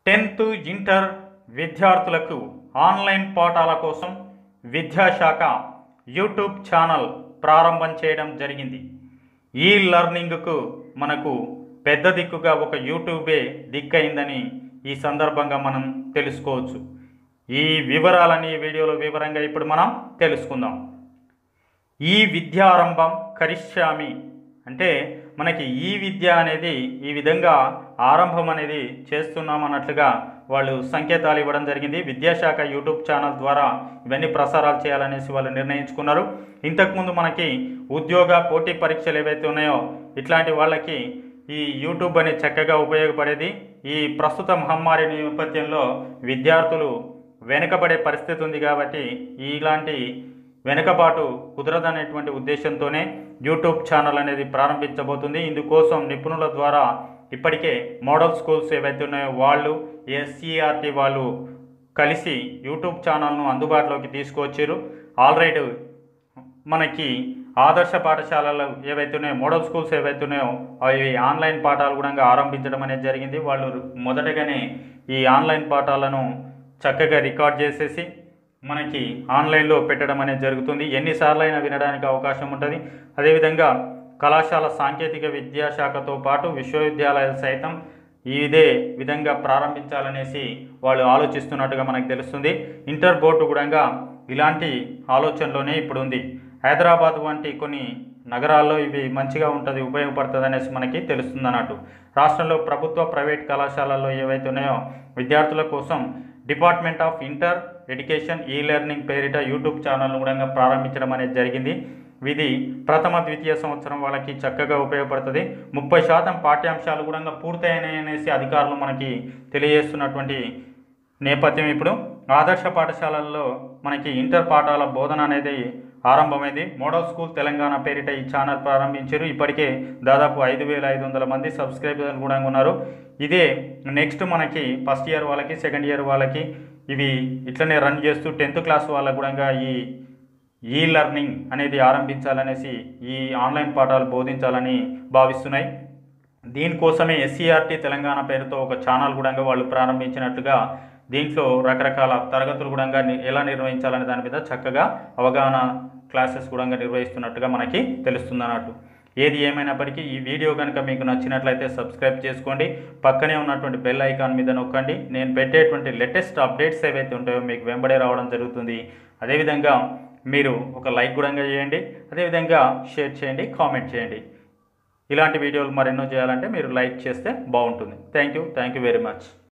tenth inter విద్యార్థులకు online పాఠాల కోసం విద్యాశాఖ యూట్యూబ్ ఛానల్ ప్రారంభం చేయడం జరిగింది ఈ లెర్నింగ్కు మనకు పెద్ద దిక్కుగా ఒక యూట్యూబే దిక్కైందని ఈ సందర్భంగా మనం తెలుసుకోవచ్చు ఈ వివరాలని ఈ వీడియోలో వివరంగా ఇప్పుడు మనం తెలుసుకుందాం ఈ విద్యారంభం కరిష్యామి అంటే మనకి ఈ విద్య అనేది ఈ విధంగా ఆరంభం అనేది చేస్తున్నాం అన్నట్లుగా వాళ్ళు సంకేతాలు ఇవ్వడం జరిగింది విద్యాశాఖ యూట్యూబ్ ఛానల్ ద్వారా ఇవన్నీ ప్రసారాలు చేయాలనేసి వాళ్ళు నిర్ణయించుకున్నారు ఇంతకుముందు మనకి ఉద్యోగ పోటీ పరీక్షలు ఏవైతే ఉన్నాయో ఇట్లాంటి వాళ్ళకి ఈ యూట్యూబ్ అనేది చక్కగా ఉపయోగపడేది ఈ ప్రస్తుత మహమ్మారి నేపథ్యంలో విద్యార్థులు వెనుకబడే పరిస్థితి ఉంది కాబట్టి ఇలాంటి వెనుకబాటు కుదరదనేటువంటి ఉద్దేశంతోనే యూట్యూబ్ ఛానల్ అనేది ప్రారంభించబోతుంది ఇందుకోసం నిపుణుల ద్వారా ఇప్పటికే మోడల్ స్కూల్స్ ఏవైతే ఉన్నాయో వాళ్ళు ఎస్సీఆర్టీ వాళ్ళు కలిసి యూట్యూబ్ ఛానల్ను అందుబాటులోకి తీసుకువచ్చారు ఆల్రెడీ మనకి ఆదర్శ పాఠశాలలు ఏవైతే ఉన్నాయో మోడల్ స్కూల్స్ ఏవైతే ఉన్నాయో అవి ఆన్లైన్ పాఠాలు కూడా ఆరంభించడం అనేది జరిగింది వాళ్ళు మొదటగానే ఈ ఆన్లైన్ పాఠాలను చక్కగా రికార్డ్ చేసేసి మనకి ఆన్లైన్లో పెట్టడం అనేది జరుగుతుంది ఎన్నిసార్లు అయినా వినడానికి అవకాశం ఉంటుంది అదేవిధంగా కళాశాల సాంకేతిక విద్యాశాఖతో పాటు విశ్వవిద్యాలయాలు సైతం ఇదే విధంగా ప్రారంభించాలనేసి వాళ్ళు ఆలోచిస్తున్నట్టుగా మనకు తెలుస్తుంది ఇంటర్ బోర్డు కూడా ఇలాంటి ఆలోచనలోనే ఇప్పుడు ఉంది హైదరాబాద్ వంటి కొన్ని నగరాల్లో ఇవి మంచిగా ఉంటుంది ఉపయోగపడుతుంది అనేసి మనకి తెలుస్తుంది అన్నట్టు రాష్ట్రంలో ప్రభుత్వ ప్రైవేట్ కళాశాలల్లో ఏవైతే ఉన్నాయో విద్యార్థుల కోసం department of inter education e learning పేరిట యూట్యూబ్ ఛానల్ను కూడా ప్రారంభించడం అనేది జరిగింది ఇది ప్రథమ ద్వితీయ సంవత్సరం వాళ్ళకి చక్కగా ఉపయోగపడుతుంది ముప్పై శాతం పాఠ్యాంశాలు కూడా పూర్తయినాయి అనేసి అధికారులు మనకి తెలియజేస్తున్నటువంటి నేపథ్యం ఇప్పుడు ఆదర్శ పాఠశాలల్లో మనకి ఇంటర్ పాఠాల బోధన అనేది ఆరంభమైంది మోడల్ స్కూల్ తెలంగాణ పేరిట ఈ ఛానల్ ప్రారంభించారు ఇప్పటికే దాదాపు ఐదు వేల ఐదు వందల మంది సబ్స్క్రైబర్లు కూడా ఉన్నారు ఇదే నెక్స్ట్ మనకి ఫస్ట్ ఇయర్ వాళ్ళకి సెకండ్ ఇయర్ వాళ్ళకి ఇవి ఇట్లనే రన్ చేస్తూ టెన్త్ క్లాస్ వాళ్ళకు కూడా ఈ ఈ లెర్నింగ్ అనేది ఆరంభించాలనేసి ఈ ఆన్లైన్ పాఠాలు బోధించాలని భావిస్తున్నాయి దీనికోసమే ఎస్సీఆర్టీ తెలంగాణ పేరుతో ఒక ఛానల్ కూడా వాళ్ళు ప్రారంభించినట్లుగా దీంట్లో రకరకాల తరగతులు కూడా ని- ఎలా నిర్వహించాలనే దాని మీద చక్కగా అవగాహన క్లాసెస్ కూడా నిర్వహిస్తున్నట్టుగా మనకి తెలుస్తుంది అన్నట్టు ఏది ఏమైనప్పటికీ ఈ వీడియో కనుక మీకు నచ్చినట్లయితే సబ్స్క్రైబ్ చేసుకోండి పక్కనే ఉన్నటువంటి బెల్ ఐకాన్ మీద నొక్కండి నేను పెట్టేటువంటి లేటెస్ట్ అప్డేట్స్ ఏవైతే ఉంటాయో మీకు వెంబడే రావడం జరుగుతుంది అదేవిధంగా మీరు ఒక లైక్ కూడా చేయండి అదేవిధంగా షేర్ చేయండి కామెంట్ చేయండి ఇలాంటి వీడియోలు మరెన్నో చేయాలంటే మీరు లైక్ చేస్తే బాగుంటుంది thank you thank you very much